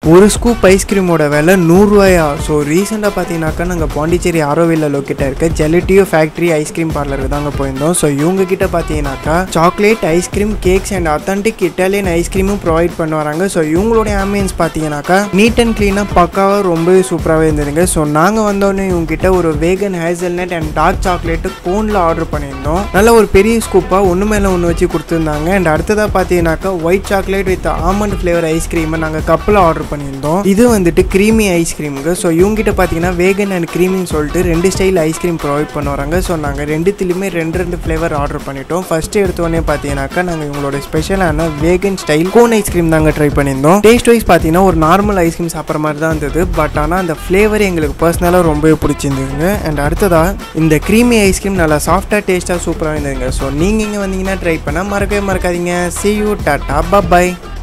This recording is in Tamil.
ஒரு ஸ்கூப் ஐஸ்கிரீமோட விலை நூறுரூவாயா ஸோ ரீசெண்டாக பார்த்தீங்கன்னாக்கா நாங்கள் பாண்டிச்சேரி ஆரோவில்ல லொக்கேட் இருக்க ஜெலிட்டியோ ஃபேக்ட்ரி ஐஸ்கிரீம் பார்லருக்கு தாங்க போயிருந்தோம் ஸோ இவங்க கிட்ட பார்த்தீங்கன்னாக்கா chocolate ice cream cakes and authentic Italian ஐஸ்கிரீமும் ப்ரொவைட் பண்ணுவாங்க ஸோ இவங்களுடைய ஆம்பியன்ஸ் பார்த்தீங்கன்னாக்கா நீட் அண்ட் க்ளீனாக பக்காவாக ரொம்பவே சூப்பராகவே இருந்ததுங்க ஸோ நாங்கள் வந்தோடனே இவங்க கிட்ட ஒரு vegan hazelnut and dark chocolate கோனில் ஆர்டர் பண்ணியிருந்தோம் நல்ல ஒரு பெரிய ஸ்கூப்பாக ஒன்று மேலே ஒன்று வச்சு கொடுத்துருந்தாங்க அண்ட் அடுத்ததாக பார்த்தீங்கன்னாக்கா white chocolate with almond flavour ஐஸ்கிரீமை நாங்கள் கப்பில் ஆர்டர் பண்ணியிருந்தோம் இது வந்துட்டு க்ரீமி ஐஸ்கிரீமுங்க ஸோ இவங்ககிட்ட பார்த்தீங்கன்னா வேகன் அண்ட் க்ரீமின்னு சொல்லிட்டு ரெண்டு ஸ்டைல் ஐஸ்கிரீம் ப்ரொவைட் பண்ணுவாங்க ஸோ நாங்கள் ரெண்டுத்துலையுமே ரெண்டு ரெண்டு ஃப்ளேவர் ஆர்டர் பண்ணிட்டோம் ஃபர்ஸ்ட் எடுத்தோடனே பார்த்தீங்கன்னாக்கா நாங்கள் இவங்களோட ஸ்பெஷலான வேகன் ஸ்டைல் கோன் ஐஸ்கிரீம் தாங்க ட்ரை பண்ணியிருந்தோம் டேஸ்ட் வைஸ் பார்த்தீங்கன்னா ஒரு நார்மல் ஐஸ்கிரீம் சாப்பிட்ற மாதிரி தான் இருந்தது பட் ஆனால் அந்த ஃப்ளேவர் எங்களுக்கு பர்சனலாக ரொம்பவே பிடிச்சிருந்ததுங்க அண்ட் அடுத்ததாக இந்த க்ரீமி ஐஸ்கிரீம் நல்லா சாஃப்டாக டேஸ்ட்டாக சூப்பராக இருந்ததுங்க ஸோ நீங்கள் இங்கே வந்தீங்கன்னா ட்ரை பண்ணால் மறக்கவே மறக்காதீங்க see you டாட்டா bye